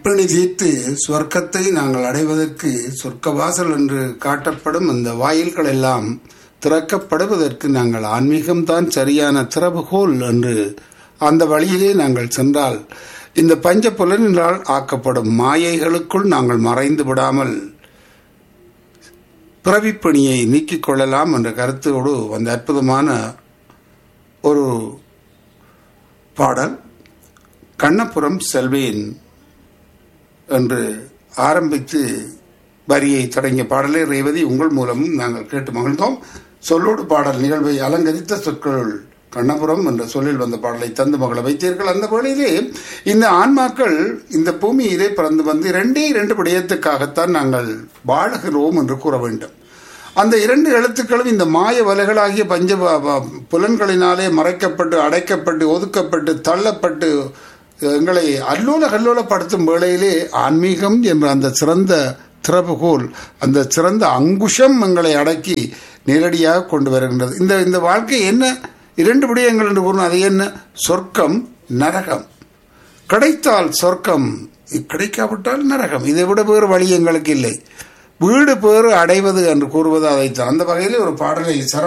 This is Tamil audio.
பிணி தீர்த்து சொர்க்கத்தை நாங்கள் அடைவதற்கு சொர்க்கவாசல் என்று காட்டப்படும் அந்த வாயில்கள் எல்லாம் திறக்கப்படுவதற்கு நாங்கள் ஆன்மீகம்தான் சரியான திறவுகோல் என்று அந்த வழியிலே நாங்கள் சென்றால் இந்த பஞ்ச புலனினால் ஆக்கப்படும் மாயைகளுக்குள் நாங்கள் மறைந்து விடாமல் பிறவிப்பணியை நீக்கிக் கொள்ளலாம் என்ற கருத்தோடு அந்த அற்புதமான ஒரு பாடல் கண்ணபுரம் செல்வேன் என்று ஆரம்பித்து வரியை தொடங்கிய பாடலை ரேவதி உங்கள் மூலமும் நாங்கள் கேட்டு மகிழ்ந்தோம் சொல்லோடு பாடல் நிகழ்வை அலங்கரித்த சொற்களுள் கண்ணபுரம் என்ற சொல்லில் வந்த பாடலை தந்து மகளை வைத்தீர்கள் அந்த வேளையிலே இந்த ஆன்மாக்கள் இந்த பூமியிலே பிறந்து வந்து இரண்டே இரண்டு விடயத்துக்காகத்தான் நாங்கள் வாழுகிறோம் என்று கூற வேண்டும் அந்த இரண்டு எழுத்துக்களும் இந்த மாய வலைகளாகிய பஞ்ச புலன்களினாலே மறைக்கப்பட்டு அடைக்கப்பட்டு ஒதுக்கப்பட்டு தள்ளப்பட்டு எங்களை அல்லோல கல்லோலப்படுத்தும் வேளையிலே ஆன்மீகம் என்ற அந்த சிறந்த திறவுகோல் அந்த சிறந்த அங்குஷம் எங்களை அடக்கி நேரடியாக கொண்டு வருகின்றது இந்த இந்த வாழ்க்கை என்ன இரண்டு விடயங்கள் என்று கூறும் அது என்ன சொர்க்கம் நரகம் கிடைத்தால் சொர்க்கம் கிடைக்காவிட்டால் நரகம் இதை விட வேறு வழி எங்களுக்கு இல்லை வீடு பேறு அடைவது என்று கூறுவது அதைத்தான் அந்த வகையில் ஒரு பாடலை சர